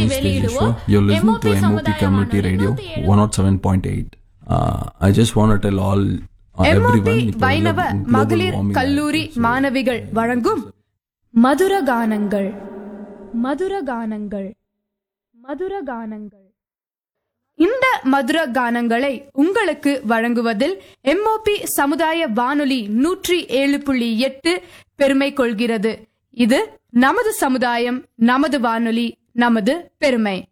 செய்தி News Station show. வெளியிடுவோம் You're listening to MOP MOP சமுதாய Community வானொலி Radio 107.8. Uh, I just want to tell all uh, MOP everyone, because வைணவ of global மகளிர் warming கல்லூரி and so- மாணவிகள் வழங்கும் மதுர கானங்கள் மதுர கானங்கள் மதுர கானங்கள் இந்த மதுர கானங்களை உங்களுக்கு வழங்குவதில் எம்ஓபி சமுதாய வானொலி நூற்றி ஏழு புள்ளி எட்டு பெருமை கொள்கிறது இது நமது சமுதாயம் நமது வானொலி நமது பெருமை